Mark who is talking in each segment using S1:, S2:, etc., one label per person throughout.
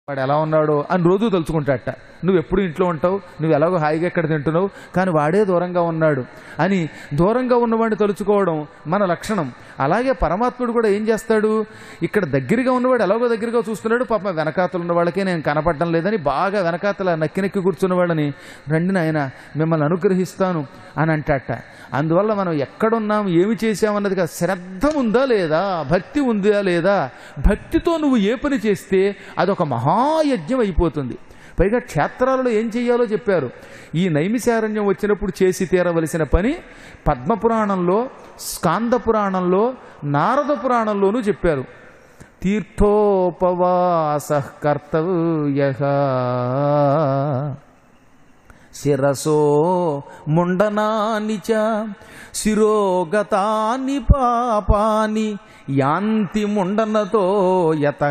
S1: వాడు ఎలా ఉన్నాడో అని రోజు తలుచుకుంటాట నువ్వు ఎప్పుడు ఇంట్లో ఉంటావు నువ్వు ఎలాగో హాయిగా ఎక్కడ తింటున్నావు కానీ వాడే దూరంగా ఉన్నాడు అని దూరంగా ఉన్నవాడిని తలుచుకోవడం మన లక్షణం అలాగే పరమాత్ముడు కూడా ఏం చేస్తాడు ఇక్కడ దగ్గరగా ఉన్నవాడు ఎలాగో దగ్గరగా చూస్తున్నాడు పాప వెనకాతలు ఉన్న వాళ్ళకే నేను కనపడడం లేదని బాగా వెనకాతల నక్కి నక్కి కూర్చున్న వాళ్ళని రండి నాయన మిమ్మల్ని అనుగ్రహిస్తాను అని అంటాట అందువల్ల మనం ఎక్కడున్నాం ఏమి చేశామన్నది కాదు శ్రద్ధ ఉందా లేదా భక్తి ఉందా లేదా భక్తితో నువ్వు ఏ పని చేస్తే అదొక మహాయజ్ఞం అయిపోతుంది పైగా క్షేత్రాలలో ఏం చెయ్యాలో చెప్పారు ఈ నైమిశారణ్యం వచ్చినప్పుడు చేసి తీరవలసిన పని పద్మపురాణంలో స్కాంద పురాణంలో నారద పురాణంలోనూ చెప్పారు తీర్థోపవాస కర్తవ్య శిరసో ముండనాని చ శిరోగతాని పాపాని యాంతి ముండనతో యత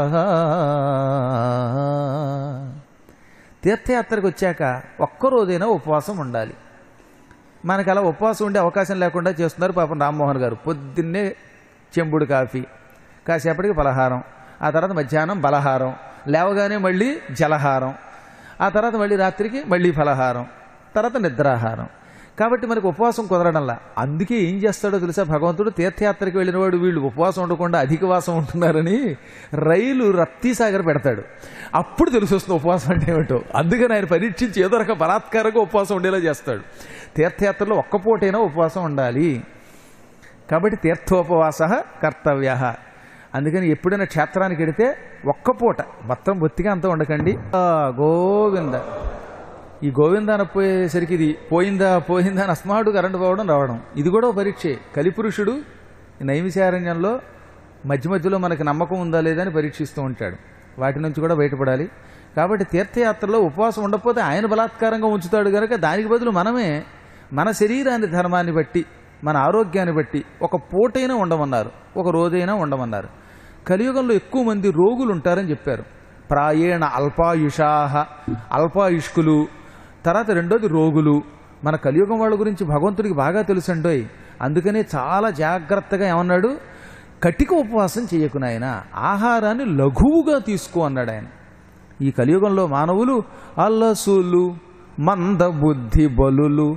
S1: తీర్థయాత్రకు వచ్చాక ఒక్కరోజైనా ఉపవాసం ఉండాలి మనకు అలా ఉపవాసం ఉండే అవకాశం లేకుండా చేస్తున్నారు పాపం రామ్మోహన్ గారు పొద్దున్నే చెంబుడు కాఫీ కాసేపటికి పలహారం ఆ తర్వాత మధ్యాహ్నం బలహారం లేవగానే మళ్ళీ జలహారం ఆ తర్వాత మళ్ళీ రాత్రికి మళ్ళీ ఫలహారం తర్వాత నిద్రాహారం కాబట్టి మనకు ఉపవాసం కుదరడంలా అందుకే ఏం చేస్తాడో తెలుసా భగవంతుడు తీర్థయాత్రకి వెళ్ళినవాడు వీళ్ళు ఉపవాసం ఉండకుండా అధిక వాసం ఉంటున్నారని రైలు రత్తీసాగర్ పెడతాడు అప్పుడు తెలిసి వస్తుంది ఉపవాసం అంటే ఏమిటో అందుకని ఆయన పరీక్షించి ఏదో రక బలాత్కారంగా ఉపవాసం ఉండేలా చేస్తాడు తీర్థయాత్రలో ఒక్క పూటైనా ఉపవాసం ఉండాలి కాబట్టి తీర్థోపవాస కర్తవ్య అందుకని ఎప్పుడైనా క్షేత్రానికి వెడితే ఒక్క పూట మొత్తం బొత్తిగా అంతా ఉండకండి ఆ, గోవింద ఈ గోవింద అనపోయేసరికి ఇది పోయిందా పోయిందా అని అస్మాడు కరెంటు పోవడం రావడం ఇది కూడా ఓ పరీక్షే కలిపురుషుడు ఈ నైమిశారణ్యంలో మధ్య మధ్యలో మనకి నమ్మకం ఉందా లేదా అని పరీక్షిస్తూ ఉంటాడు వాటి నుంచి కూడా బయటపడాలి కాబట్టి తీర్థయాత్రలో ఉపవాసం ఉండకపోతే ఆయన బలాత్కారంగా ఉంచుతాడు కనుక దానికి బదులు మనమే మన శరీరాన్ని ధర్మాన్ని బట్టి మన ఆరోగ్యాన్ని బట్టి ఒక పూటైనా ఉండమన్నారు ఒక రోజైనా ఉండమన్నారు కలియుగంలో ఎక్కువ మంది రోగులు ఉంటారని చెప్పారు ప్రాయేణ అల్పాయుషాహ అల్పాయుష్కులు తర్వాత రెండోది రోగులు మన కలియుగం వాళ్ళ గురించి భగవంతుడికి బాగా తెలుసండోయ్ అందుకనే చాలా జాగ్రత్తగా ఏమన్నాడు కటిక ఉపవాసం చేయకు నాయన ఆహారాన్ని లఘువుగా తీసుకో అన్నాడు ఆయన ఈ కలియుగంలో మానవులు అల్లసులు మందబుద్ధి బలులు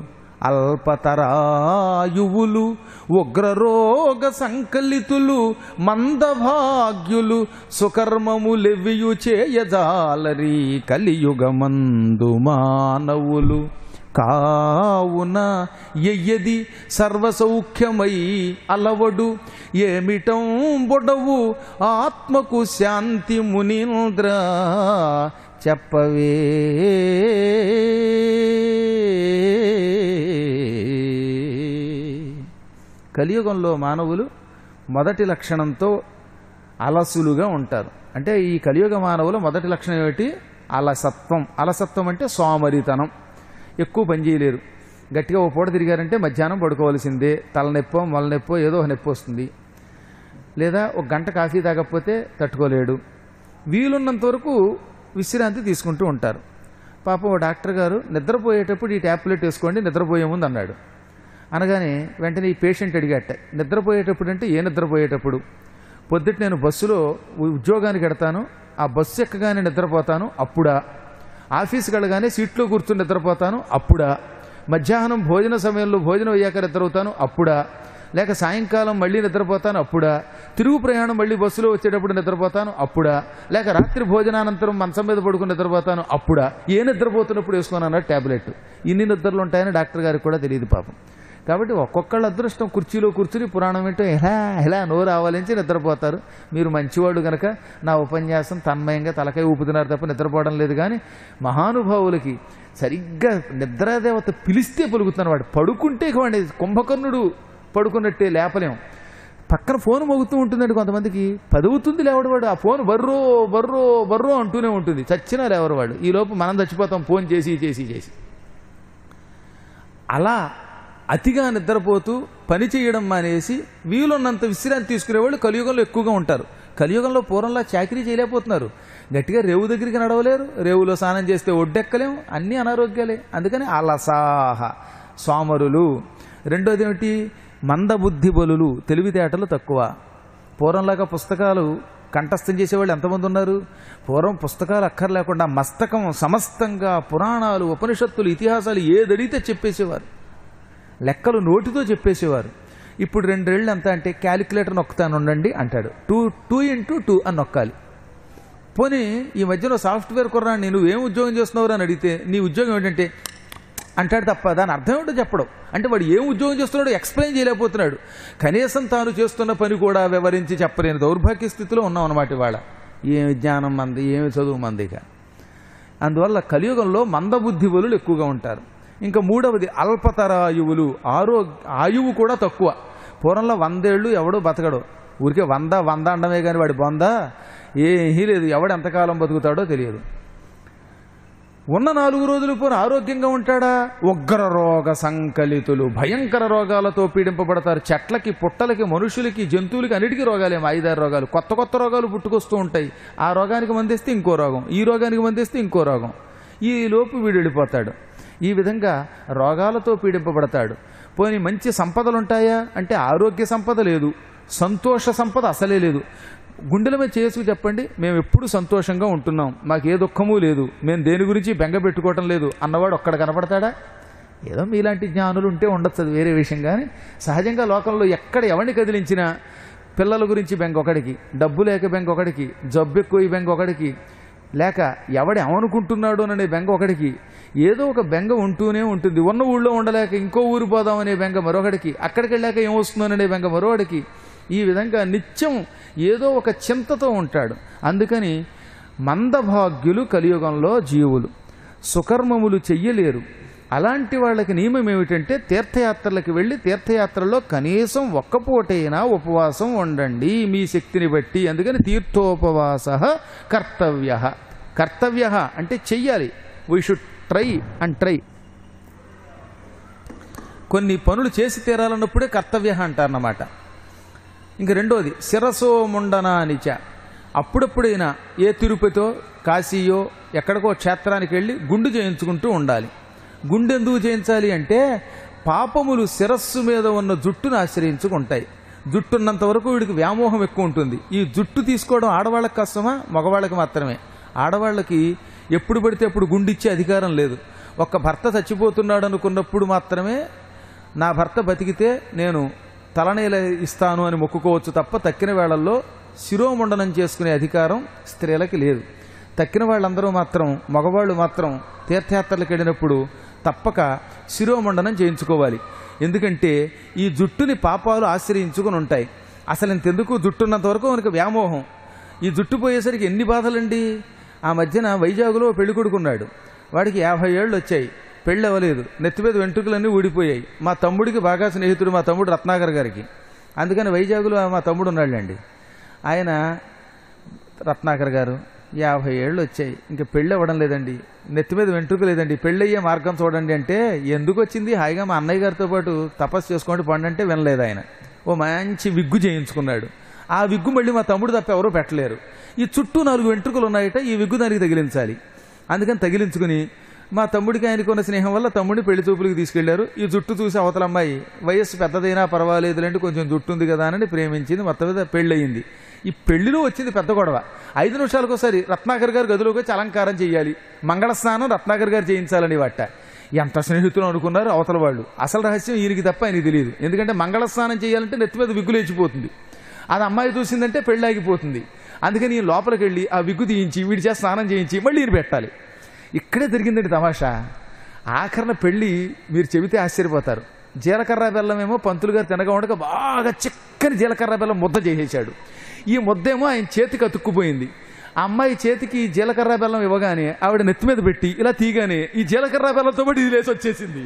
S1: అల్పతరాయువులు ఉగ్రరోగ సంకలితులు మందభాగ్యులు సుకర్మములెవ్వియు చేయజాలరి కలియుగమందు మానవులు కావున ఎయ్యది సర్వసౌఖ్యమై అలవడు ఏమిటం బొడవు ఆత్మకు శాంతి మునీంద్ర చెప్పవే కలియుగంలో మానవులు మొదటి లక్షణంతో అలసులుగా ఉంటారు అంటే ఈ కలియుగ మానవులు మొదటి లక్షణం ఏమిటి అలసత్వం అలసత్వం అంటే సోమరితనం ఎక్కువ పని చేయలేరు గట్టిగా ఓ పూట తిరిగారంటే మధ్యాహ్నం పడుకోవాల్సిందే తలనొప్పో మొలనొప్పో ఏదో ఒక నొప్పి వస్తుంది లేదా ఒక గంట కాఫీ తాగకపోతే తట్టుకోలేడు వీలున్నంత వరకు విశ్రాంతి తీసుకుంటూ ఉంటారు పాపం ఓ డాక్టర్ గారు నిద్రపోయేటప్పుడు ఈ ట్యాబ్లెట్ వేసుకోండి నిద్రపోయే ముందు అన్నాడు అనగానే వెంటనే ఈ పేషెంట్ అడిగాట నిద్రపోయేటప్పుడు అంటే ఏ నిద్రపోయేటప్పుడు పొద్దుట నేను బస్సులో ఉద్యోగానికి వెడతాను ఆ బస్సు ఎక్కగానే నిద్రపోతాను అప్పుడా ఆఫీస్కి వెళ్ళగానే సీట్లో కూర్చుని నిద్రపోతాను అప్పుడా మధ్యాహ్నం భోజన సమయంలో భోజనం అయ్యాక నిద్రవుతాను అప్పుడా లేక సాయంకాలం మళ్ళీ నిద్రపోతాను అప్పుడా తిరుగు ప్రయాణం మళ్ళీ బస్సులో వచ్చేటప్పుడు నిద్రపోతాను అప్పుడా లేక రాత్రి భోజనానంతరం మంచం మీద పడుకుని నిద్రపోతాను అప్పుడా ఏ నిద్రపోతున్నప్పుడు వేసుకుని అన్నాడు ట్యాబ్లెట్ ఇన్ని నిద్రలు ఉంటాయని డాక్టర్ గారికి కూడా తెలియదు పాపం కాబట్టి ఒక్కొక్కళ్ళ అదృష్టం కుర్చీలో కూర్చుని పురాణం ఏంటో ఎలా ఎలా నోరు ఆవలించి నిద్రపోతారు మీరు మంచివాడు గనక నా ఉపన్యాసం తన్మయంగా తలకాయ ఊపుతున్నారు తప్ప నిద్రపోవడం లేదు కానీ మహానుభావులకి సరిగ్గా నిద్రాదేవత పిలిస్తే పలుకుతున్నాడు వాడు పడుకుంటే ఇక వాడి కుంభకర్ణుడు పడుకున్నట్టే లేపలేం పక్కన ఫోన్ మోగుతూ ఉంటుందండి కొంతమందికి పదువుతుంది లేవడు వాడు ఆ ఫోన్ బర్రో బర్రో బర్రో అంటూనే ఉంటుంది చచ్చినా లేవరు వాడు ఈ లోపు మనం చచ్చిపోతాం ఫోన్ చేసి చేసి చేసి అలా అతిగా నిద్రపోతూ పని చేయడం మానేసి వీలున్నంత విశ్రాంతి తీసుకునేవాళ్ళు కలియుగంలో ఎక్కువగా ఉంటారు కలియుగంలో పూర్వంలో చాకరీ చేయలేకపోతున్నారు గట్టిగా రేవు దగ్గరికి నడవలేరు రేవులో స్నానం చేస్తే ఒడ్డెక్కలేం అన్నీ అనారోగ్యాలే అందుకని అలసాహ సోమరులు రెండోది ఏమిటి మందబుద్ధి బలులు తెలివితేటలు తక్కువ పూర్వంలాగా పుస్తకాలు కంఠస్థం చేసేవాళ్ళు ఎంతమంది ఉన్నారు పూర్వం పుస్తకాలు అక్కర్లేకుండా మస్తకం సమస్తంగా పురాణాలు ఉపనిషత్తులు ఇతిహాసాలు ఏదడిగితే చెప్పేసేవారు లెక్కలు నోటితో చెప్పేసేవారు ఇప్పుడు రెండేళ్ళు ఎంత అంటే క్యాలిక్యులేటర్ నొక్కుతాను ఉండండి అంటాడు టూ టూ ఇంటూ టూ అని నొక్కాలి పోనీ ఈ మధ్యలో సాఫ్ట్వేర్ కుర్రాన్ని నువ్వు ఏం ఉద్యోగం చేస్తున్నావు అని అడిగితే నీ ఉద్యోగం ఏంటంటే అంటాడు తప్ప దాని అర్థం ఏంటో చెప్పడం అంటే వాడు ఏం ఉద్యోగం చేస్తున్నాడో ఎక్స్ప్లెయిన్ చేయలేకపోతున్నాడు కనీసం తాను చేస్తున్న పని కూడా వివరించి చెప్పలేని దౌర్భాగ్య స్థితిలో ఉన్నాం అన్నమాట ఇవాళ ఏమి జ్ఞానం మంది ఏమి చదువు మందిగా అందువల్ల కలియుగంలో మందబుద్ధివులు ఎక్కువగా ఉంటారు ఇంకా మూడవది అల్పతరాయువులు ఆరో ఆయువు కూడా తక్కువ పూర్వంలో వందేళ్ళు ఎవడో బతకడు ఊరికే వంద వంద అండమే కానీ వాడి బొంద ఏమీ లేదు ఎవడు ఎంతకాలం బతుకుతాడో తెలియదు ఉన్న నాలుగు రోజులు పోని ఆరోగ్యంగా ఉంటాడా ఉగ్ర రోగ సంకలితులు భయంకర రోగాలతో పీడింపబడతారు చెట్లకి పుట్టలకి మనుషులకి జంతువులకి అన్నిటికీ రోగాలేమో ఐదారు రోగాలు కొత్త కొత్త రోగాలు పుట్టుకొస్తూ ఉంటాయి ఆ రోగానికి మందిస్తే ఇంకో రోగం ఈ రోగానికి మందిస్తే ఇంకో రోగం ఈ లోపు వీడు వెళ్ళిపోతాడు ఈ విధంగా రోగాలతో పీడింపబడతాడు పోనీ మంచి సంపదలు ఉంటాయా అంటే ఆరోగ్య సంపద లేదు సంతోష సంపద అసలే లేదు గుండెల మీద చేసుకు చెప్పండి మేము ఎప్పుడు సంతోషంగా ఉంటున్నాం మాకు ఏ దుఃఖము లేదు మేము దేని గురించి బెంగ పెట్టుకోవటం లేదు అన్నవాడు ఒక్కడ కనపడతాడా ఏదో మీలాంటి జ్ఞానులు ఉంటే ఉండొచ్చు అది వేరే విషయం కానీ సహజంగా లోకంలో ఎక్కడ ఎవరిని కదిలించినా పిల్లల గురించి బెంగ ఒకడికి డబ్బు లేక బెంగ ఒకడికి జబ్బు ఎక్కువ బెంగ ఒకడికి లేక ఎవడు ఏమనుకుంటున్నాడు అనే బెంగ ఒకడికి ఏదో ఒక బెంగ ఉంటూనే ఉంటుంది ఉన్న ఊళ్ళో ఉండలేక ఇంకో ఊరు పోదామనే బెంగ మరొకడికి అక్కడికి వెళ్ళాక ఏమొస్తుందనే బెంగ మరొకడికి ఈ విధంగా నిత్యం ఏదో ఒక చింతతో ఉంటాడు అందుకని మందభాగ్యులు కలియుగంలో జీవులు సుకర్మములు చెయ్యలేరు అలాంటి వాళ్ళకి నియమం ఏమిటంటే తీర్థయాత్రలకు వెళ్ళి తీర్థయాత్రలో కనీసం ఒక్క పూటైనా ఉపవాసం ఉండండి మీ శక్తిని బట్టి అందుకని తీర్థోపవాస కర్తవ్య కర్తవ్య అంటే చెయ్యాలి we should try and try కొన్ని పనులు చేసి తీరాలన్నప్పుడే కర్తవ్య అంటారన్నమాట ఇంక రెండోది శిరసో ముండనానిచ అప్పుడప్పుడైనా ఏ తిరుపతితో కాశీయో ఎక్కడికో క్షేత్రానికి వెళ్ళి గుండు చేయించుకుంటూ ఉండాలి గుండె ఎందుకు చేయించాలి అంటే పాపములు శిరస్సు మీద ఉన్న జుట్టును ఆశ్రయించుకుంటాయి జుట్టు ఉన్నంత వరకు వీడికి వ్యామోహం ఎక్కువ ఉంటుంది ఈ జుట్టు తీసుకోవడం ఆడవాళ్ళకి కష్టమా మగవాళ్ళకి మాత్రమే ఆడవాళ్ళకి ఎప్పుడు పడితే అప్పుడు గుండిచ్చే అధికారం లేదు ఒక్క భర్త చచ్చిపోతున్నాడు అనుకున్నప్పుడు మాత్రమే నా భర్త బతికితే నేను తలనేల ఇస్తాను అని మొక్కుకోవచ్చు తప్ప తక్కిన వేళల్లో శిరోముండనం చేసుకునే అధికారం స్త్రీలకి లేదు తక్కిన వాళ్ళందరూ మాత్రం మగవాళ్ళు మాత్రం తీర్థయాత్రలకు వెళ్ళినప్పుడు తప్పక శిరోమండనం చేయించుకోవాలి ఎందుకంటే ఈ జుట్టుని పాపాలు ఆశ్రయించుకుని ఉంటాయి అసలు ఇంతెందుకు జుట్టున్నంత వరకు మనకు వ్యామోహం ఈ జుట్టు పోయేసరికి ఎన్ని బాధలండి ఆ మధ్యన వైజాగులో పెళ్లి కొడుకున్నాడు వాడికి యాభై ఏళ్ళు వచ్చాయి పెళ్ళి అవ్వలేదు నెత్తి మీద వెంట్రుకలన్నీ ఊడిపోయాయి మా తమ్ముడికి బాగా స్నేహితుడు మా తమ్ముడు రత్నాకర్ గారికి అందుకని వైజాగులో మా తమ్ముడు ఉన్నాడులేండి ఆయన రత్నాకర్ గారు యాభై ఏళ్ళు వచ్చాయి ఇంకా పెళ్ళి అవ్వడం లేదండి నెత్తి మీద వెంట్రుక లేదండి పెళ్ళి అయ్యే మార్గం చూడండి అంటే ఎందుకు వచ్చింది హాయిగా మా అన్నయ్య గారితో పాటు తపస్సు చేసుకోండి పండు అంటే వినలేదు ఆయన ఓ మంచి విగ్గు చేయించుకున్నాడు ఆ విగ్గు మళ్ళీ మా తమ్ముడు తప్ప ఎవరూ పెట్టలేరు ఈ చుట్టూ నాలుగు వెంట్రుకలు ఉన్నాయట ఈ విగ్గు దానికి తగిలించాలి అందుకని తగిలించుకుని మా తమ్ముడికి ఆయనకు ఉన్న స్నేహం వల్ల తమ్ముడిని పెళ్లి చూపులకు తీసుకెళ్లారు ఈ జుట్టు చూసి అవతల అమ్మాయి వయస్సు పెద్దదైనా పర్వాలేదులేంటి కొంచెం జుట్టు ఉంది కదా అని ప్రేమించింది మొత్తం మీద పెళ్ళయింది ఈ పెళ్లిలో వచ్చింది పెద్ద గొడవ ఐదు నిమిషాలకు ఒకసారి రత్నాకర్ గారు గదిలోకి వచ్చి అలంకారం చేయాలి మంగళ స్నానం రత్నాకర్ గారు చేయించాలని వట్ట ఎంత స్నేహితులు అనుకున్నారు అవతల వాళ్ళు అసలు రహస్యం ఈయనకి తప్ప ఆయనకి తెలియదు ఎందుకంటే మంగళ స్నానం చేయాలంటే నెత్తి మీద విగ్గు లేచిపోతుంది అది అమ్మాయి చూసిందంటే పెళ్ళి ఆగిపోతుంది అందుకని ఈయన లోపలికి వెళ్ళి ఆ విగ్గు తీయించి వీడి చేసి స్నానం చేయించి మళ్ళీ ఈయన పెట్టాలి ఇక్కడే జరిగిందండి తమాషా ఆఖరణ పెళ్ళి మీరు చెబితే ఆశ్చర్యపోతారు జీలకర్ర బెల్లం ఏమో పంతులు గారు తినగా ఉండగా బాగా చిక్కని జీలకర్ర బెల్లం ముద్ద చేసేశాడు ఈ ముద్దేమో ఆయన చేతికి అతుక్కుపోయింది ఆ అమ్మాయి చేతికి ఈ జీలకర్ర బెల్లం ఇవ్వగానే ఆవిడ నెత్తి మీద పెట్టి ఇలా తీగానే ఈ జీలకర్ర బెల్లంతో పాటు ఇది లేచి వచ్చేసింది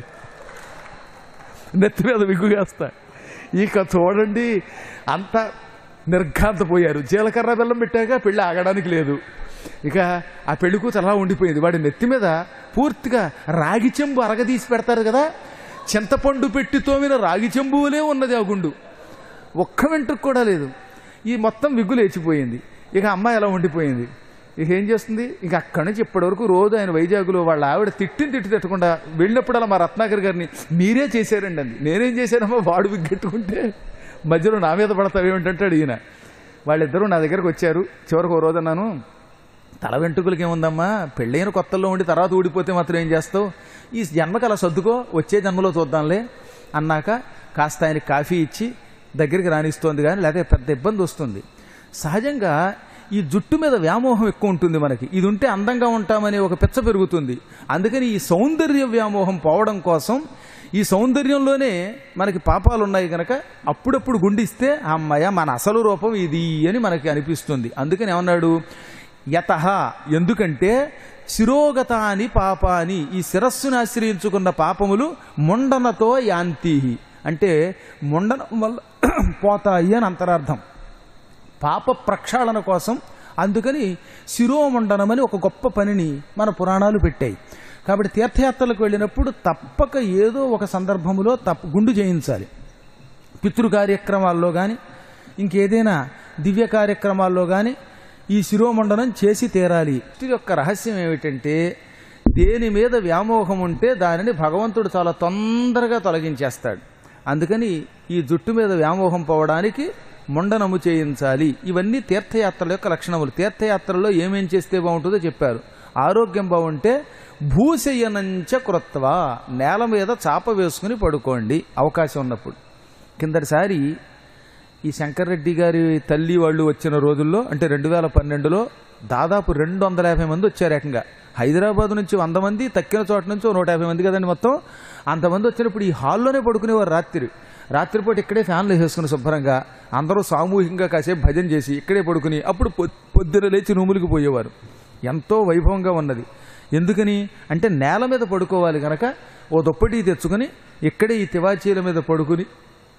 S1: నెత్తి మీద విగ్గుగేస్తా ఇక చూడండి అంత నిర్ఘాంతపోయారు జీలకర్ర బెల్లం పెట్టాక పెళ్ళి ఆగడానికి లేదు ఇక ఆ పెళ్లి కూతురు అలా ఉండిపోయింది వాడి నెత్తి మీద పూర్తిగా రాగి చెంబు అరగదీసి పెడతారు కదా చింతపండు పెట్టి తోమిన రాగి చెంబులే ఉన్నది ఆ గుండు ఒక్క వెంట్రుకు కూడా లేదు ఈ మొత్తం విగ్గు లేచిపోయింది ఇక అమ్మాయి అలా ఉండిపోయింది ఇక ఏం చేస్తుంది ఇక అక్కడి నుంచి ఇప్పటి వరకు రోజు ఆయన వైజాగ్లో వాళ్ళ ఆవిడ తిట్టిని తిట్టి తిట్టకుండా వెళ్ళినప్పుడల్లా మా రత్నాకర్ గారిని మీరే చేశారండి అంది నేనేం చేశానమ్మా వాడు విగ్గెట్టుకుంటే మధ్యలో నా మీద పడతావేమిటంటాడు ఈయన వాళ్ళిద్దరూ నా దగ్గరకు వచ్చారు చివరికి ఓ రోజు అన్నాను తల వెంట్రుకలకి ఏముందమ్మా పెళ్ళైన కొత్తల్లో ఉండి తర్వాత ఊడిపోతే మాత్రం ఏం చేస్తావు ఈ జన్మకి అలా సర్దుకో వచ్చే జన్మలో చూద్దాంలే అన్నాక కాస్త ఆయన కాఫీ ఇచ్చి దగ్గరికి రాణిస్తోంది కానీ లేకపోతే పెద్ద ఇబ్బంది వస్తుంది సహజంగా ఈ జుట్టు మీద వ్యామోహం ఎక్కువ ఉంటుంది మనకి ఇది ఉంటే అందంగా ఉంటామనే ఒక పిచ్చ పెరుగుతుంది అందుకని ఈ సౌందర్య వ్యామోహం పోవడం కోసం ఈ సౌందర్యంలోనే మనకి పాపాలు ఉన్నాయి కనుక అప్పుడప్పుడు గుండిస్తే అమ్మయ్య మన అసలు రూపం ఇది అని మనకి అనిపిస్తుంది అందుకని ఏమన్నాడు యత ఎందుకంటే శిరోగతాని పాపాని ఈ శిరస్సును ఆశ్రయించుకున్న పాపములు ముండనతో యాంతి అంటే ముండనం వల్ల పోతాయి అని అంతరార్థం పాప ప్రక్షాళన కోసం అందుకని శిరోమండనమని ఒక గొప్ప పనిని మన పురాణాలు పెట్టాయి కాబట్టి తీర్థయాత్రలకు వెళ్ళినప్పుడు తప్పక ఏదో ఒక సందర్భములో తప్ప గుండు చేయించాలి పితృ కార్యక్రమాల్లో కానీ ఇంకేదైనా దివ్య కార్యక్రమాల్లో కానీ ఈ శిరోమండనం చేసి తీరాలి ఇది యొక్క రహస్యం ఏమిటంటే దేని మీద వ్యామోహం ఉంటే దానిని భగవంతుడు చాలా తొందరగా తొలగించేస్తాడు అందుకని ఈ జుట్టు మీద వ్యామోహం పోవడానికి ముండనము చేయించాలి ఇవన్నీ తీర్థయాత్రల యొక్క లక్షణములు తీర్థయాత్రలో ఏమేం చేస్తే బాగుంటుందో చెప్పారు ఆరోగ్యం బాగుంటే భూశయనంచ కృత్వ నేల మీద చాప వేసుకుని పడుకోండి అవకాశం ఉన్నప్పుడు కిందటిసారి ఈ శంకర్రెడ్డి గారి తల్లి వాళ్ళు వచ్చిన రోజుల్లో అంటే రెండు వేల పన్నెండులో దాదాపు రెండు వందల యాభై మంది వచ్చారు ఏకంగా హైదరాబాద్ నుంచి వంద మంది తక్కిన చోట నుంచి ఓ నూట యాభై మంది కదండి మొత్తం అంతమంది వచ్చినప్పుడు ఈ హాల్లోనే పడుకునేవారు రాత్రి రాత్రిపూట ఇక్కడే ఫ్యాన్లు వేసుకుని శుభ్రంగా అందరూ సామూహికంగా కాసేపు భజన చేసి ఇక్కడే పడుకుని అప్పుడు పొ- పొద్దున లేచి రూములకు పోయేవారు ఎంతో వైభవంగా ఉన్నది ఎందుకని అంటే నేల మీద పడుకోవాలి గనక ఓ దుప్పటి తెచ్చుకుని ఇక్కడే ఈ తివాచీల మీద పడుకుని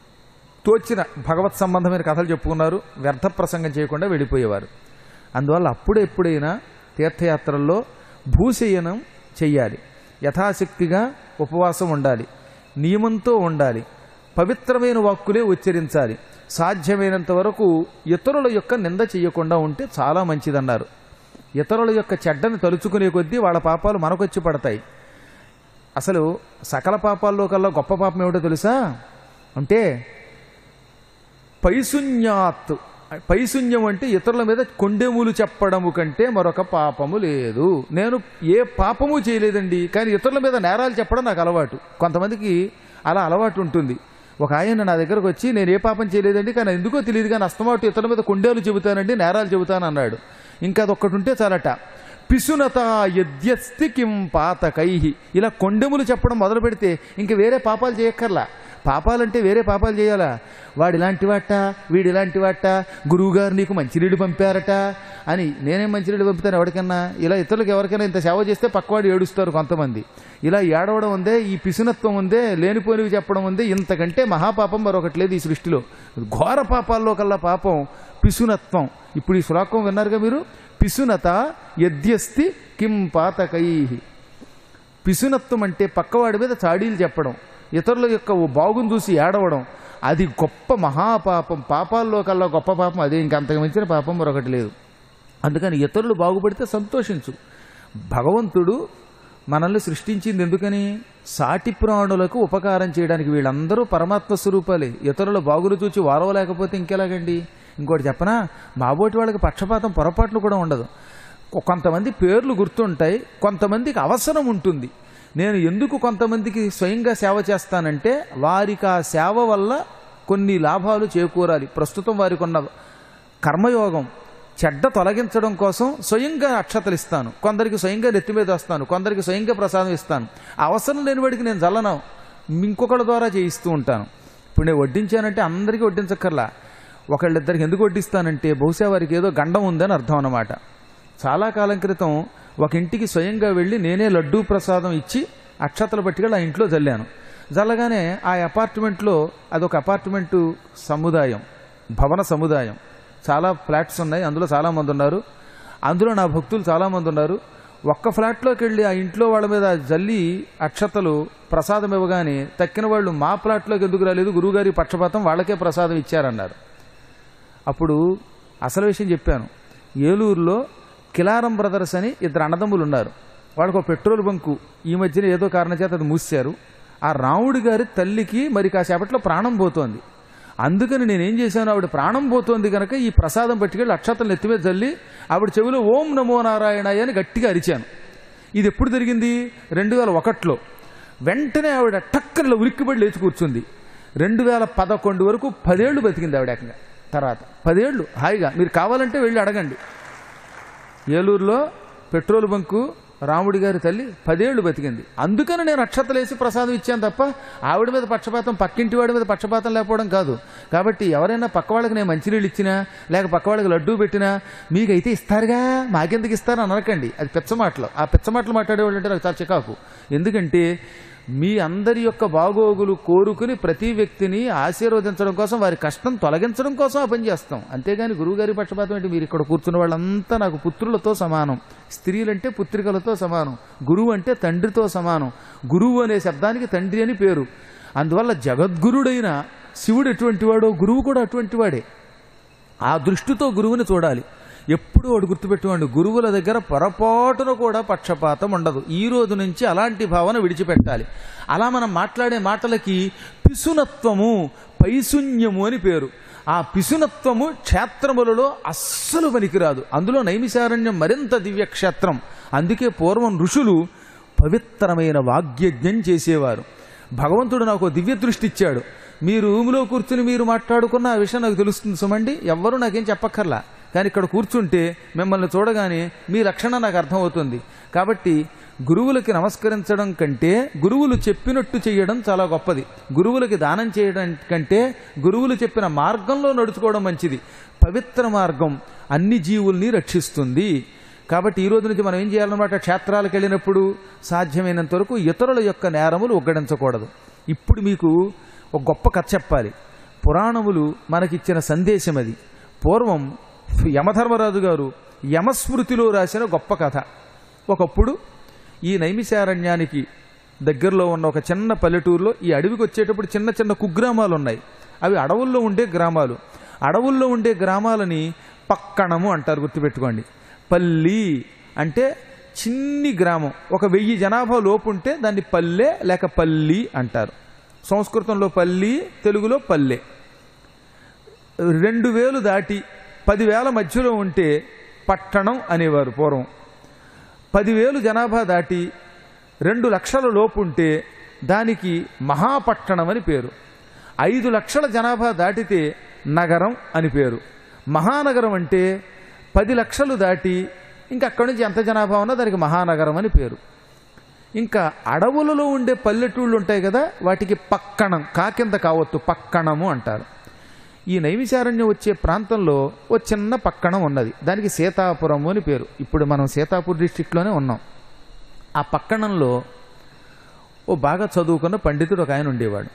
S1: తోచిన భగవత్ సంబంధమైన కథలు చెప్పుకున్నారు వ్యర్థ ప్రసంగం చేయకుండా వెళ్ళిపోయేవారు అందువల్ల అప్పుడు ఎప్పుడైనా తీర్థయాత్రల్లో భూశయనం చెయ్యాలి యథాశక్తిగా ఉపవాసం ఉండాలి నియమంతో ఉండాలి పవిత్రమైన వాక్కులే ఉచ్చరించాలి సాధ్యమైనంత వరకు ఇతరుల యొక్క నింద చేయకుండా ఉంటే చాలా మంచిదన్నారు ఇతరుల యొక్క చెడ్డని తలుచుకునే కొద్దీ వాళ్ళ పాపాలు మనకొచ్చి పడతాయి అసలు సకల పాపాల్లో కల్లా గొప్ప పాపం ఏమిటో తెలుసా అంటే పైశూన్యాత్ పైశూన్యం అంటే ఇతరుల మీద కొండెములు చెప్పడము కంటే మరొక పాపము లేదు నేను ఏ పాపము చేయలేదండి కానీ ఇతరుల మీద నేరాలు చెప్పడం నాకు అలవాటు కొంతమందికి అలా అలవాటు ఉంటుంది ఒక ఆయన నా దగ్గరకు వచ్చి నేను ఏ పాపం చేయలేదండి కానీ ఎందుకో తెలియదు కానీ అస్తమాటు ఇతరుల మీద కొండేలు చెబుతానండి నేరాలు చెబుతాను అన్నాడు ఇంకా అదొక్కటి ఉంటే చాలట పిసునత యద్యస్తి కిం పాతకై ఇలా కొండెములు చెప్పడం మొదలు పెడితే ఇంక వేరే పాపాలు చేయక్కర్లా పాపాలంటే వేరే పాపాలు చేయాలా వాడు ఇలాంటి వాట వీడు ఇలాంటి వాట గురువుగారు నీకు మంచినీళ్ళు పంపారట అని నేనేం మంచినీళ్ళు పంపుతాను ఎవరికన్నా ఇలా ఇతరులకు ఎవరికైనా ఇంత సేవ చేస్తే పక్కవాడు ఏడుస్తారు కొంతమంది ఇలా ఏడవడం ఉందే ఈ పిసునత్వం ఉందే లేనిపోనివి చెప్పడం ఉందే ఇంతకంటే మహాపాపం మరొకటి లేదు ఈ సృష్టిలో ఘోర పాపాల్లో కల్లా పాపం పిసునత్వం ఇప్పుడు ఈ శ్లోకం విన్నారుగా మీరు పిసునత యద్యస్తి కిం పాతకై పిసునత్వం అంటే పక్కవాడి మీద చాడీలు చెప్పడం ఇతరుల యొక్క ఓ బాగును చూసి ఏడవడం అది గొప్ప మహాపాపం పాపాల్లో కల్లా గొప్ప పాపం అదే ఇంకంతకు మించిన పాపం మరొకటి లేదు అందుకని ఇతరులు బాగుపడితే సంతోషించు భగవంతుడు మనల్ని సృష్టించింది ఎందుకని సాటి ప్రాణులకు ఉపకారం చేయడానికి వీళ్ళందరూ పరమాత్మ స్వరూపాలే ఇతరుల బాగులు చూచి వారవలేకపోతే ఇంకెలాగండి ఇంకోటి చెప్పనా మాబోటి వాళ్ళకి పక్షపాతం పొరపాట్లు కూడా ఉండదు కొ- కొంతమంది పేర్లు గుర్తుంటాయి కొంతమందికి అవసరం ఉంటుంది నేను ఎందుకు కొంతమందికి స్వయంగా సేవ చేస్తానంటే వారికి ఆ సేవ వల్ల కొన్ని లాభాలు చేకూరాలి ప్రస్తుతం వారికి ఉన్న కర్మయోగం చెడ్డ తొలగించడం కోసం స్వయంగా అక్షతలు ఇస్తాను కొందరికి స్వయంగా నెత్తి మీద వస్తాను కొందరికి స్వయంగా ప్రసాదం ఇస్తాను అవసరం లేని వాడికి నేను చల్లను ఇంకొకళ్ళ ద్వారా చేయిస్తూ ఉంటాను ఇప్పుడు నేను వడ్డించానంటే అందరికీ వడ్డించక్కర్లా ఒకళ్ళిద్దరికి ఎందుకు వడ్డిస్తానంటే బహుశా వారికి ఏదో గండం ఉందని అర్థం అన్నమాట చాలా కాలం క్రితం ఒక ఇంటికి స్వయంగా వెళ్ళి నేనే లడ్డూ ప్రసాదం ఇచ్చి అక్షతలు పట్టుకెళ్ళి ఆ ఇంట్లో జల్లాను జల్లగానే ఆ అపార్ట్మెంట్లో అదొక అపార్ట్మెంటు సముదాయం భవన సముదాయం చాలా ఫ్లాట్స్ ఉన్నాయి అందులో చాలామంది ఉన్నారు అందులో నా భక్తులు చాలామంది ఉన్నారు ఒక్క ఫ్లాట్లోకి వెళ్ళి ఆ ఇంట్లో వాళ్ళ మీద జల్లి అక్షతలు ప్రసాదం ఇవ్వగానే తక్కిన వాళ్ళు మా ఫ్లాట్లోకి ఎందుకు రాలేదు గురువుగారి పక్షపాతం వాళ్ళకే ప్రసాదం ఇచ్చారన్నారు అప్పుడు అసలు విషయం చెప్పాను ఏలూరులో కిలారం బ్రదర్స్ అని ఇద్దరు అన్నదమ్ములు ఉన్నారు వాళ్ళకు ఒక పెట్రోల్ బంకు ఈ మధ్యన ఏదో కారణం చేత అది మూసారు ఆ రాముడి గారి తల్లికి మరి కాసేపట్లో ప్రాణం పోతోంది అందుకని నేనేం చేశాను ఆవిడ ప్రాణం పోతోంది కనుక ఈ ప్రసాదం పట్టుకెళ్ళి అక్షతలు ఎత్తి మీద చల్లి ఆవిడ చెవిలో ఓం నమో నారాయణాయ అని గట్టిగా అరిచాను ఇది ఎప్పుడు జరిగింది రెండు వేల ఒకటిలో వెంటనే ఆవిడ టక్కన ఉలిక్కిపడి లేచి కూర్చుంది రెండు వేల పదకొండు వరకు పదేళ్లు బతికింది ఆవిడ ఏకంగా తర్వాత పదేళ్లు హాయిగా మీరు కావాలంటే వెళ్ళి అడగండి ఏలూరులో పెట్రోల్ బంకు రాముడి గారి తల్లి పదేళ్లు బతికింది అందుకని నేను అక్షతలేసి ప్రసాదం ఇచ్చాను తప్ప ఆవిడ మీద పక్షపాతం పక్కింటి వాడి మీద పక్షపాతం లేకపోవడం కాదు కాబట్టి ఎవరైనా పక్క వాళ్ళకి నేను మంచినీళ్ళు ఇచ్చినా లేక పక్క వాళ్ళకి లడ్డూ పెట్టినా మీకైతే ఇస్తారుగా మాకెందుకు ఇస్తారు అని అనకండి అది పిచ్చమాటలు ఆ పిచ్చమాటలు మాట్లాడేవాళ్ళు అంటే నాకు చాలా చికాకు ఎందుకంటే మీ అందరి యొక్క బాగోగులు కోరుకుని ప్రతి వ్యక్తిని ఆశీర్వదించడం కోసం వారి కష్టం తొలగించడం కోసం ఆ పని చేస్తాం అంతేగాని గురువుగారి పక్షపాతం అంటే మీరు ఇక్కడ కూర్చున్న వాళ్ళంతా నాకు పుత్రులతో సమానం స్త్రీలంటే పుత్రికలతో సమానం గురువు అంటే తండ్రితో సమానం గురువు అనే శబ్దానికి తండ్రి అని పేరు అందువల్ల జగద్గురుడైన శివుడు ఎటువంటి వాడో గురువు కూడా అటువంటి వాడే ఆ దృష్టితో గురువుని చూడాలి ఎప్పుడు వాడు గుర్తుపెట్టుకోండి గురువుల దగ్గర పొరపాటున కూడా పక్షపాతం ఉండదు ఈ రోజు నుంచి అలాంటి భావన విడిచిపెట్టాలి అలా మనం మాట్లాడే మాటలకి పిసునత్వము పైశూన్యము అని పేరు ఆ పిసునత్వము క్షేత్రములలో అస్సలు పనికిరాదు అందులో నైమిశారణ్యం మరింత దివ్య క్షేత్రం అందుకే పూర్వం ఋషులు పవిత్రమైన వాగ్యజ్ఞం చేసేవారు భగవంతుడు నాకు ఓ దివ్య దృష్టి ఇచ్చాడు మీ రూములో కూర్చుని మీరు మాట్లాడుకున్న ఆ విషయం నాకు తెలుస్తుంది సుమండి ఎవ్వరూ నాకేం చెప్పక్కర్లా కానీ ఇక్కడ కూర్చుంటే మిమ్మల్ని చూడగానే మీ లక్షణం నాకు అర్థమవుతుంది కాబట్టి గురువులకి నమస్కరించడం కంటే గురువులు చెప్పినట్టు చేయడం చాలా గొప్పది గురువులకి దానం చేయడం కంటే గురువులు చెప్పిన మార్గంలో నడుచుకోవడం మంచిది పవిత్ర మార్గం అన్ని జీవుల్ని రక్షిస్తుంది కాబట్టి ఈ రోజు నుంచి మనం ఏం చేయాలన్నమాట క్షేత్రాలకు వెళ్ళినప్పుడు సాధ్యమైనంత వరకు ఇతరుల యొక్క నేరములు ఒగ్గడించకూడదు ఇప్పుడు మీకు ఒక గొప్ప కథ చెప్పాలి పురాణములు మనకిచ్చిన సందేశం అది పూర్వం యమధర్మరాజు గారు యమస్మృతిలో రాసిన గొప్ప కథ ఒకప్పుడు ఈ నైమిశారణ్యానికి దగ్గరలో ఉన్న ఒక చిన్న పల్లెటూరులో ఈ అడవికి వచ్చేటప్పుడు చిన్న చిన్న కుగ్రామాలు ఉన్నాయి అవి అడవుల్లో ఉండే గ్రామాలు అడవుల్లో ఉండే గ్రామాలని పక్కణము అంటారు గుర్తుపెట్టుకోండి పల్లి అంటే చిన్ని గ్రామం ఒక వెయ్యి జనాభా లోపు ఉంటే దాన్ని పల్లె లేక పల్లి అంటారు సంస్కృతంలో పల్లి తెలుగులో పల్లె రెండు వేలు దాటి పదివేల మధ్యలో ఉంటే పట్టణం అనేవారు పూర్వం పదివేలు జనాభా దాటి రెండు లక్షల లోపు ఉంటే దానికి మహాపట్టణం అని పేరు ఐదు లక్షల జనాభా దాటితే నగరం అని పేరు మహానగరం అంటే పది లక్షలు దాటి ఇంకా అక్కడి నుంచి ఎంత జనాభా ఉన్నా దానికి మహానగరం అని పేరు ఇంకా అడవులలో ఉండే పల్లెటూళ్ళు ఉంటాయి కదా వాటికి పక్కణం కాకింద కావత్తు పక్కణము అంటారు ఈ నైమిశారణ్యం వచ్చే ప్రాంతంలో ఓ చిన్న పక్కణం ఉన్నది దానికి సీతాపురము అని పేరు ఇప్పుడు మనం సీతాపూర్ డిస్టిక్లోనే ఉన్నాం ఆ పక్కణంలో ఓ బాగా చదువుకున్న పండితుడు ఒక ఆయన ఉండేవాడు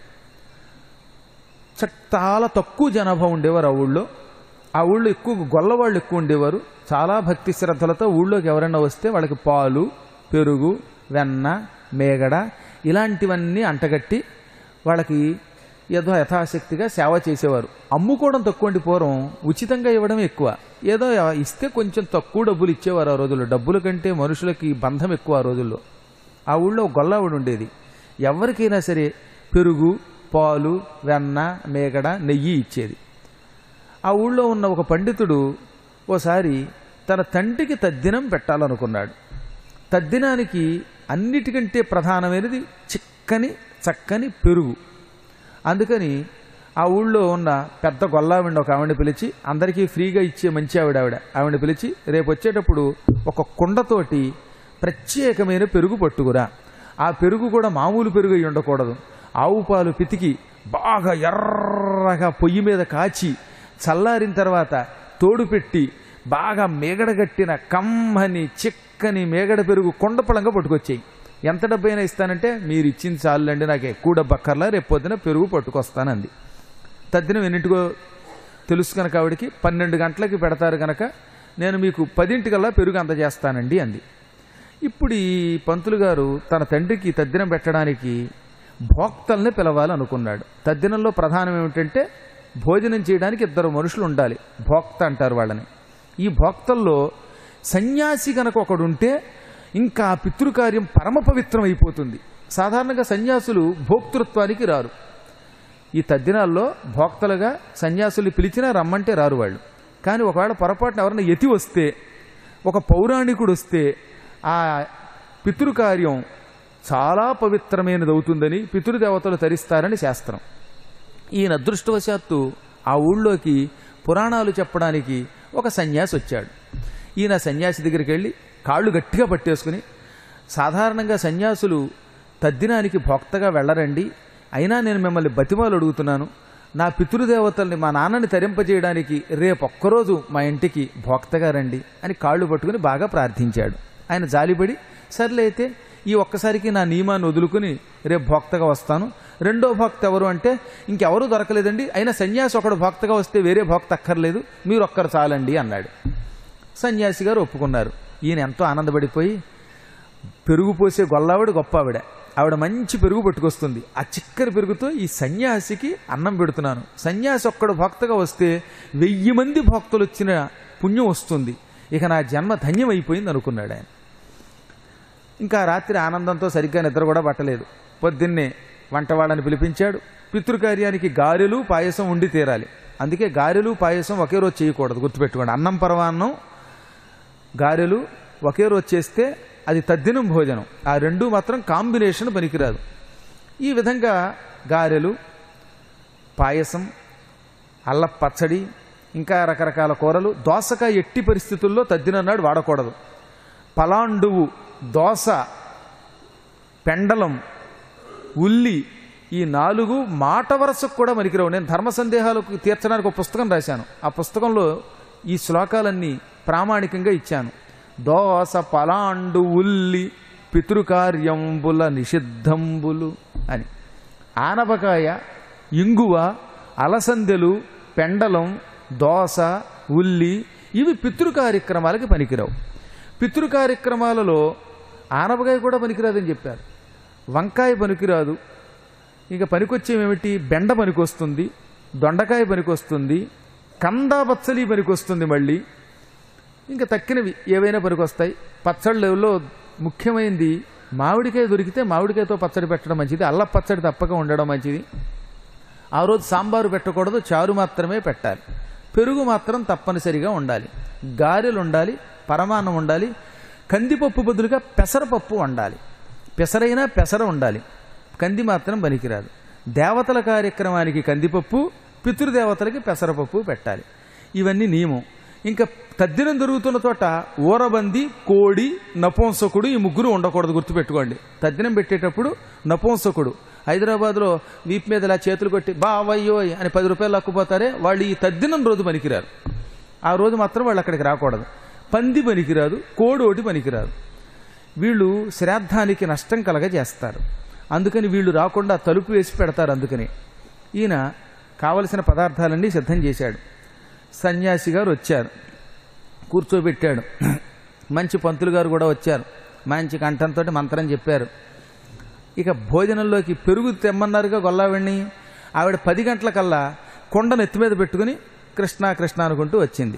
S1: చ- చాలా తక్కువ జనాభా ఉండేవారు ఆ ఊళ్ళో ఆ ఊళ్ళో ఎక్కువ గొల్లవాళ్ళు ఎక్కువ ఉండేవారు చాలా భక్తి శ్రద్ధలతో ఊళ్ళోకి ఎవరైనా వస్తే వాళ్ళకి పాలు పెరుగు వెన్న మేగడ ఇలాంటివన్నీ అంటగట్టి వాళ్ళకి ఏదో యథాశక్తిగా సేవ చేసేవారు అమ్ముకోవడం తక్కువ అండి పూర్వం ఉచితంగా ఇవ్వడం ఎక్కువ ఏదో ఇస్తే కొంచెం తక్కువ డబ్బులు ఇచ్చేవారు ఆ రోజుల్లో డబ్బుల కంటే మనుషులకి బంధం ఎక్కువ ఆ రోజుల్లో ఆ ఊళ్ళో ఒక గొల్లవాడు ఉండేది ఎవరికైనా సరే పెరుగు పాలు వెన్న మేగడ నెయ్యి ఇచ్చేది ఆ ఊళ్ళో ఉన్న ఒక పండితుడు ఓసారి తన తండ్రికి తద్దినం పెట్టాలనుకున్నాడు తద్దినానికి అన్నిటికంటే ప్రధానమైనది చిక్కని చక్కని పెరుగు అందుకని ఆ ఊళ్ళో ఉన్న పెద్ద గొల్లావిడ ఒక ఆవిడ పిలిచి అందరికీ ఫ్రీగా ఇచ్చే మంచి ఆవిడ ఆవిడ ఆవిడ పిలిచి రేపు వచ్చేటప్పుడు ఒక కుండతోటి ప్రత్యేకమైన పెరుగు పట్టుకురా ఆ పెరుగు కూడా మామూలు పెరుగు అయి ఉండకూడదు ఆవు పాలు పితికి బాగా ఎర్రగా పొయ్యి మీద కాచి చల్లారిన తర్వాత తోడు పెట్టి బాగా మేగడగట్టిన కమ్మని చిక్కని మేగడ పెరుగు కొండపళంగా పట్టుకొచ్చాయి ఎంత డబ్బైనా ఇస్తానంటే మీరు ఇచ్చింది చాలండి నాకు ఎక్కువ డబ్బు అక్కర్లా రేపు పొద్దున పెరుగు పట్టుకొస్తానంది తద్దినం ఎన్నింటికో తెలుసు కనుక ఆవిడికి పన్నెండు గంటలకి పెడతారు కనుక నేను మీకు పదింటికల్లా పెరుగు అందజేస్తానండి అంది ఇప్పుడు ఈ పంతులు గారు తన తండ్రికి తద్దినం పెట్టడానికి భోక్తల్ని పిలవాలనుకున్నాడు తద్దినంలో ప్రధానం ఏమిటంటే భోజనం చేయడానికి ఇద్దరు మనుషులు ఉండాలి భోక్త అంటారు వాళ్ళని ఈ భోక్తల్లో సన్యాసి గనక ఒకడు ఉంటే ఇంకా ఆ పితృకార్యం పరమ పవిత్రం అయిపోతుంది సాధారణంగా సన్యాసులు భోక్తృత్వానికి రారు ఈ తద్దినాల్లో భోక్తలుగా సన్యాసులు పిలిచినా రమ్మంటే రారు వాళ్ళు కానీ ఒకవేళ పొరపాటున ఎవరైనా యతి వస్తే ఒక పౌరాణికుడు వస్తే ఆ పితృకార్యం చాలా పవిత్రమైనది అవుతుందని పితృదేవతలు తరిస్తారని శాస్త్రం ఈయన అదృష్టవశాత్తు ఆ ఊళ్ళోకి పురాణాలు చెప్పడానికి ఒక సన్యాసి వచ్చాడు ఈయన సన్యాసి దగ్గరికి వెళ్ళి కాళ్ళు గట్టిగా పట్టేసుకుని సాధారణంగా సన్యాసులు తద్దినానికి భోక్తగా వెళ్ళరండి అయినా నేను మిమ్మల్ని బతిమాలు అడుగుతున్నాను నా పితృదేవతల్ని మా నాన్నని తరింపజేయడానికి రేపు ఒక్కరోజు మా ఇంటికి భోక్తగా రండి అని కాళ్ళు పట్టుకుని బాగా ప్రార్థించాడు ఆయన జాలిపడి సర్లే అయితే ఈ ఒక్కసారికి నా నియమాన్ని వదులుకుని రేపు భోక్తగా వస్తాను రెండో భక్త ఎవరు అంటే ఇంకెవరూ దొరకలేదండి అయినా సన్యాసి ఒకడు భక్తగా వస్తే వేరే భక్త అక్కర్లేదు మీరు ఒక్కరు చాలండి అన్నాడు సన్యాసి గారు ఒప్పుకున్నారు ఈయన ఎంతో ఆనందపడిపోయి పెరుగు పోసే గొల్లావిడ గొప్ప ఆవిడ ఆవిడ మంచి పెరుగు పట్టుకొస్తుంది ఆ చిక్కని పెరుగుతో ఈ సన్యాసికి అన్నం పెడుతున్నాను సన్యాసి ఒక్కడు భక్తగా వస్తే వెయ్యి మంది భక్తులు వచ్చిన పుణ్యం వస్తుంది ఇక నా జన్మ ధన్యమైపోయింది అనుకున్నాడు ఆయన ఇంకా రాత్రి ఆనందంతో సరిగ్గా నిద్ర కూడా పట్టలేదు పొద్దున్నే వంట వాళ్ళని పిలిపించాడు పితృకార్యానికి గారెలు పాయసం ఉండి తీరాలి అందుకే గారెలు పాయసం ఒకే రోజు చేయకూడదు గుర్తుపెట్టుకోండి అన్నం పరమాన్నం గారెలు ఒకే రోజు చేస్తే అది తద్దినం భోజనం ఆ రెండు మాత్రం కాంబినేషన్ పనికిరాదు ఈ విధంగా గారెలు పాయసం అల్ల పచ్చడి ఇంకా రకరకాల కూరలు దోసకాయ ఎట్టి పరిస్థితుల్లో తద్దినన్నాడు వాడకూడదు పలాండువు దోస పెండలం ఉల్లి ఈ నాలుగు మాట వరసకు కూడా మరికిరావు నేను ధర్మ సందేహాలకు తీర్చడానికి ఒక పుస్తకం రాశాను ఆ పుస్తకంలో ఈ శ్లోకాలన్నీ ప్రామాణికంగా ఇచ్చాను దోస పలాండు ఉల్లి పితృకార్యంబుల నిషిద్ధంబులు అని ఆనపకాయ ఇంగువ అలసందెలు పెండలం దోస ఉల్లి ఇవి పితృ కార్యక్రమాలకి పనికిరావు పితృ కార్యక్రమాలలో ఆనపకాయ కూడా పనికిరాదని చెప్పారు వంకాయ పనికిరాదు ఇక పనికొచ్చేమేమిటి బెండ పనికొస్తుంది దొండకాయ పనికొస్తుంది కందా బచ్చలి పనికొస్తుంది మళ్ళీ ఇంకా తక్కినవి ఏవైనా పనికొస్తాయి పచ్చళ్ళలో ముఖ్యమైనది మామిడికాయ దొరికితే మామిడికాయతో పచ్చడి పెట్టడం మంచిది అల్ల పచ్చడి తప్పక ఉండడం మంచిది ఆ రోజు సాంబారు పెట్టకూడదు చారు మాత్రమే పెట్టాలి పెరుగు మాత్రం తప్పనిసరిగా ఉండాలి గారెలు ఉండాలి పరమాన్నం ఉండాలి కందిపప్పు బదులుగా పెసరపప్పు వండాలి పెసరైనా పెసర ఉండాలి కంది మాత్రం పనికిరాదు దేవతల కార్యక్రమానికి కందిపప్పు పితృదేవతలకి పెసరపప్పు పెట్టాలి ఇవన్నీ నియమం ఇంకా తద్దినం దొరుకుతున్న చోట ఊరబంది కోడి నపుంసకుడు ఈ ముగ్గురు ఉండకూడదు గుర్తుపెట్టుకోండి తద్దినం పెట్టేటప్పుడు నపుంసకుడు హైదరాబాద్లో వీపు మీద ఇలా చేతులు కొట్టి బావయ్యోయ్ అని పది రూపాయలు లక్కుపోతారే వాళ్ళు ఈ తద్దినం రోజు పనికిరారు ఆ రోజు మాత్రం వాళ్ళు అక్కడికి రాకూడదు పంది పనికిరాదు కోడి ఒకటి పనికిరాదు వీళ్ళు శ్రాద్ధానికి నష్టం కలగజేస్తారు అందుకని వీళ్ళు రాకుండా తలుపు వేసి పెడతారు అందుకని ఈయన కావలసిన పదార్థాలన్నీ సిద్ధం చేశాడు సన్యాసి గారు వచ్చారు కూర్చోబెట్టాడు మంచి పంతులు గారు కూడా వచ్చారు మంచి కంఠంతో మంత్రం చెప్పారు ఇక భోజనంలోకి పెరుగు తెమ్మన్నారుగా గొల్లావిణ్ణి ఆవిడ పది గంటలకల్లా కొండను ఎత్తి మీద పెట్టుకుని కృష్ణ కృష్ణ అనుకుంటూ వచ్చింది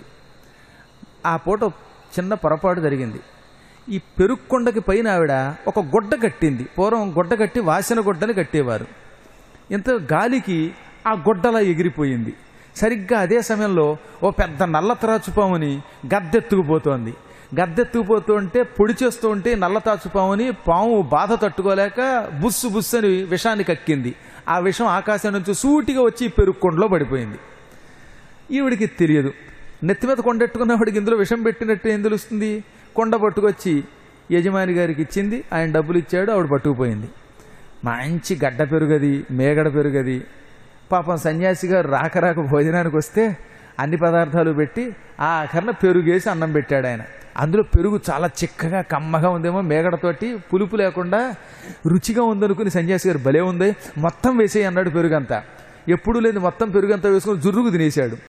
S1: ఆ పూట చిన్న పొరపాటు జరిగింది ఈ పెరుగు కొండకి పైన ఆవిడ ఒక గుడ్డ కట్టింది పూర్వం గుడ్డ కట్టి వాసిన గుడ్డని కట్టేవారు ఇంత గాలికి ఆ గుడ్డలా ఎగిరిపోయింది సరిగ్గా అదే సమయంలో ఓ పెద్ద నల్ల త్రాచుపాముని గద్దెత్తుకుపోతోంది గద్దెత్తుకుపోతూ ఉంటే పొడి చేస్తూ ఉంటే నల్ల తాచుపాముని పాము బాధ తట్టుకోలేక బుస్సు బుస్సు అని విషాన్ని కక్కింది ఆ విషం ఆకాశం నుంచి సూటిగా వచ్చి పెరుక్కొండలో పడిపోయింది ఈవిడికి తెలియదు నెత్తి మీద కొండెట్టుకున్నవాడికి ఇందులో విషం పెట్టినట్టు ఏం తెలుస్తుంది కొండ పట్టుకొచ్చి యజమాని గారికి ఇచ్చింది ఆయన డబ్బులు ఇచ్చాడు ఆవిడ పట్టుకుపోయింది మంచి గడ్డ పెరుగది మేగడ పెరుగది పాపం సన్యాసి గారు రాక రాక భోజనానికి వస్తే అన్ని పదార్థాలు పెట్టి ఆ ఆఖరణ పెరుగేసి అన్నం పెట్టాడు ఆయన అందులో పెరుగు చాలా చిక్కగా కమ్మగా ఉందేమో మేగడతోటి పులుపు లేకుండా రుచిగా ఉందనుకుని సన్యాసి గారు భలే ఉంది మొత్తం వేసేయి అన్నాడు పెరుగంతా ఎప్పుడు లేదు మొత్తం పెరుగంతా వేసుకుని జుర్రుకు తినేశాడు